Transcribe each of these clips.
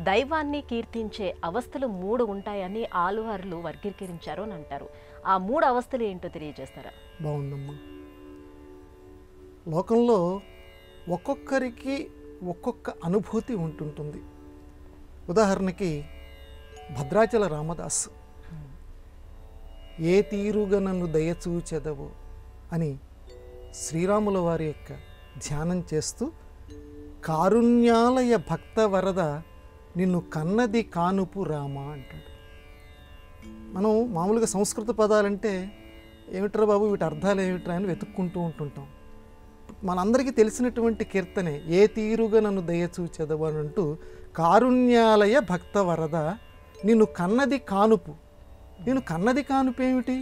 దైవాన్ని కీర్తించే అవస్థలు మూడు ఉంటాయని ఆలువార్లు వర్గీకరించారు అని అంటారు ఆ మూడు అవస్థలు ఏంటో తెలియజేస్తారా బాగుందమ్మా లోకంలో ఒక్కొక్కరికి ఒక్కొక్క అనుభూతి ఉంటుంటుంది ఉదాహరణకి భద్రాచల రామదాసు ఏ తీరుగా నన్ను దయచూచెదవు అని శ్రీరాముల వారి యొక్క ధ్యానం చేస్తూ కారుణ్యాలయ భక్త వరద నిన్ను కన్నది కానుపు రామ అంటాడు మనం మామూలుగా సంస్కృత పదాలంటే ఏమిట్రా బాబు వీటి అర్థాలు ఏమిట్రా అని వెతుక్కుంటూ ఉంటుంటాం మనందరికీ తెలిసినటువంటి కీర్తనే ఏ తీరుగా నన్ను దయచూచెదవు అని అంటూ కారుణ్యాలయ భక్త వరద నిన్ను కన్నది కానుపు నేను కన్నది కానుపు ఏమిటి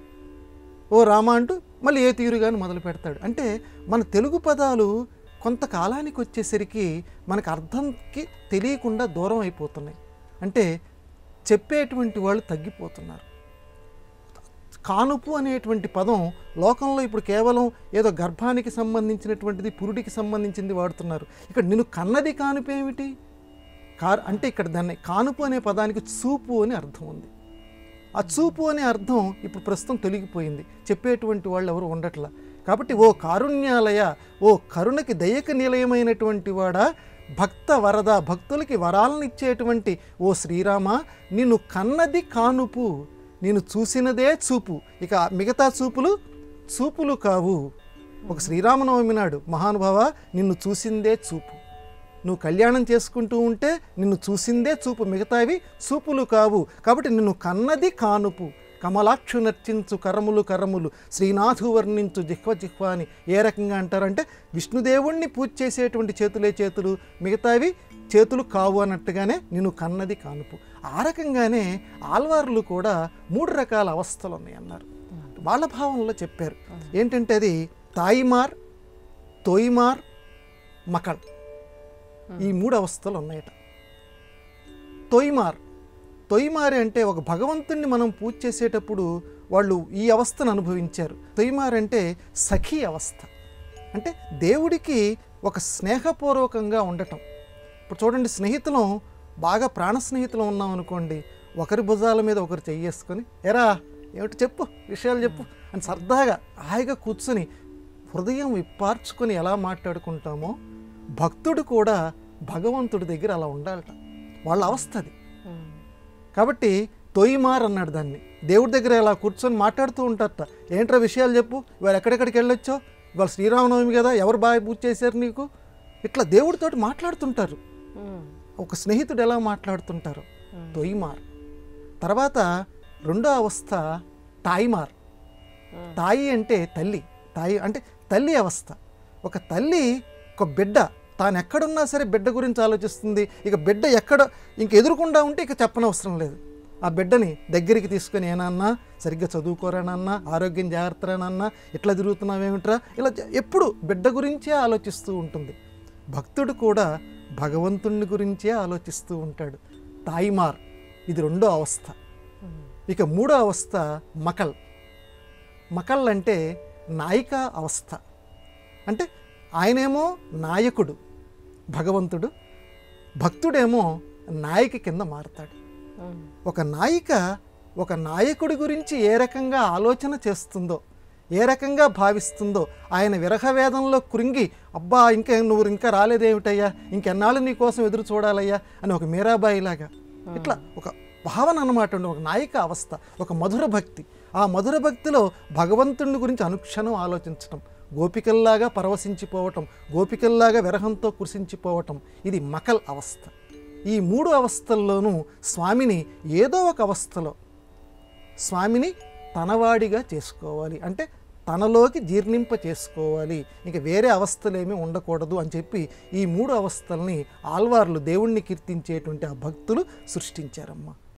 ఓ రామ అంటూ మళ్ళీ ఏ తీరుగాని మొదలు పెడతాడు అంటే మన తెలుగు పదాలు కొంతకాలానికి వచ్చేసరికి మనకు అర్థంకి తెలియకుండా దూరం అయిపోతున్నాయి అంటే చెప్పేటువంటి వాళ్ళు తగ్గిపోతున్నారు కానుపు అనేటువంటి పదం లోకంలో ఇప్పుడు కేవలం ఏదో గర్భానికి సంబంధించినటువంటిది పురుడికి సంబంధించింది వాడుతున్నారు ఇక్కడ నేను కన్నది కానుపు ఏమిటి కార్ అంటే ఇక్కడ దాన్ని కానుపు అనే పదానికి చూపు అని అర్థం ఉంది ఆ చూపు అనే అర్థం ఇప్పుడు ప్రస్తుతం తొలగిపోయింది చెప్పేటువంటి వాళ్ళు ఎవరు ఉండట్లా కాబట్టి ఓ కారుణ్యాలయ ఓ కరుణకి దయక నిలయమైనటువంటి వాడా భక్త వరద భక్తులకి వరాలను ఇచ్చేటువంటి ఓ శ్రీరామ నిన్ను కన్నది కానుపు నేను చూసినదే చూపు ఇక మిగతా చూపులు చూపులు కావు ఒక శ్రీరామనవమి నాడు మహానుభావ నిన్ను చూసిందే చూపు నువ్వు కళ్యాణం చేసుకుంటూ ఉంటే నిన్ను చూసిందే చూపు మిగతావి చూపులు కావు కాబట్టి నిన్ను కన్నది కానుపు కమలాక్షు నర్చించు కరములు కరములు శ్రీనాథు వర్ణించు జిహ్వ జిహ్వ అని ఏ రకంగా అంటారంటే విష్ణుదేవుణ్ణి పూజ చేసేటువంటి చేతులే చేతులు మిగతావి చేతులు కావు అన్నట్టుగానే నిన్ను కన్నది కానుపు ఆ రకంగానే ఆల్వార్లు కూడా మూడు రకాల అవస్థలు ఉన్నాయి అన్నారు వాళ్ళ భావంలో చెప్పారు ఏంటంటే అది తాయిమార్ తొయిమార్ మకళ్ ఈ మూడు అవస్థలు ఉన్నాయట తొయిమార్ తొయిమారి అంటే ఒక భగవంతుణ్ణి మనం పూజ చేసేటప్పుడు వాళ్ళు ఈ అవస్థను అనుభవించారు తొయిమార్ అంటే సఖీ అవస్థ అంటే దేవుడికి ఒక స్నేహపూర్వకంగా ఉండటం ఇప్పుడు చూడండి స్నేహితులం బాగా ప్రాణ స్నేహితులం ఉన్నాం అనుకోండి ఒకరి భుజాల మీద ఒకరు చెయ్యేసుకొని ఎరా ఏమిటి చెప్పు విషయాలు చెప్పు అని సరదాగా హాయిగా కూర్చొని హృదయం విప్పార్చుకొని ఎలా మాట్లాడుకుంటామో భక్తుడు కూడా భగవంతుడి దగ్గర అలా ఉండాలట వాళ్ళ అవస్థ అది కాబట్టి తొయిమార్ అన్నాడు దాన్ని దేవుడి దగ్గర ఇలా కూర్చొని మాట్లాడుతూ ఉంటారట ఏంట్రా విషయాలు చెప్పు ఇవాళ ఎక్కడెక్కడికి వెళ్ళొచ్చో ఇవాళ శ్రీరామనవమి కదా ఎవరు బాగా పూజ చేశారు నీకు ఇట్లా దేవుడితోటి మాట్లాడుతుంటారు ఒక స్నేహితుడు ఎలా మాట్లాడుతుంటారు తొయిమార్ తర్వాత రెండో అవస్థ తాయిమార్ తాయి అంటే తల్లి తాయి అంటే తల్లి అవస్థ ఒక తల్లి ఒక బిడ్డ తాను ఎక్కడున్నా సరే బిడ్డ గురించి ఆలోచిస్తుంది ఇక బిడ్డ ఎక్కడ ఇంక ఎదురుకుండా ఉంటే ఇక చెప్పనవసరం లేదు ఆ బిడ్డని దగ్గరికి తీసుకొని ఏనన్నా సరిగ్గా చదువుకోరానన్నా ఆరోగ్యం జాగ్రత్తరానన్నా ఎట్లా తిరుగుతున్నావేమిట్రా ఇలా జ- ఎప్పుడు బిడ్డ గురించే ఆలోచిస్తూ ఉంటుంది భక్తుడు కూడా భగవంతుని గురించే ఆలోచిస్తూ ఉంటాడు తాయిమార్ ఇది రెండో అవస్థ ఇక మూడో అవస్థ మకల్ మకల్ అంటే నాయిక అవస్థ అంటే ఆయనేమో నాయకుడు భగవంతుడు భక్తుడేమో నాయకి కింద మారతాడు ఒక నాయిక ఒక నాయకుడి గురించి ఏ రకంగా ఆలోచన చేస్తుందో ఏ రకంగా భావిస్తుందో ఆయన విరహవేదంలో కృంగి అబ్బా ఇంకా నువ్వు ఇంకా రాలేదేమిటయ్యా ఇంకెన్నాళ్ళు నీ కోసం ఎదురు చూడాలయ్యా అని ఒక మీరాబాయిలాగా ఇట్లా ఒక భావన అనమాట అండి, ఒక నాయిక అవస్థ ఒక మధుర భక్తి ఆ మధుర భక్తిలో భగవంతుని గురించి అనుక్షణం ఆలోచించటం గోపికల్లాగా పరవశించిపోవటం గోపికల్లాగా విరహంతో కృషించిపోవటం ఇది మకల్ అవస్థ ఈ మూడు అవస్థల్లోనూ స్వామిని ఏదో ఒక అవస్థలో స్వామిని తనవాడిగా చేసుకోవాలి అంటే తనలోకి జీర్ణింప చేసుకోవాలి ఇంకా వేరే అవస్థలేమీ ఉండకూడదు అని చెప్పి ఈ మూడు అవస్థల్ని ఆల్వార్లు దేవుణ్ణి కీర్తించేటువంటి ఆ భక్తులు సృష్టించారమ్మా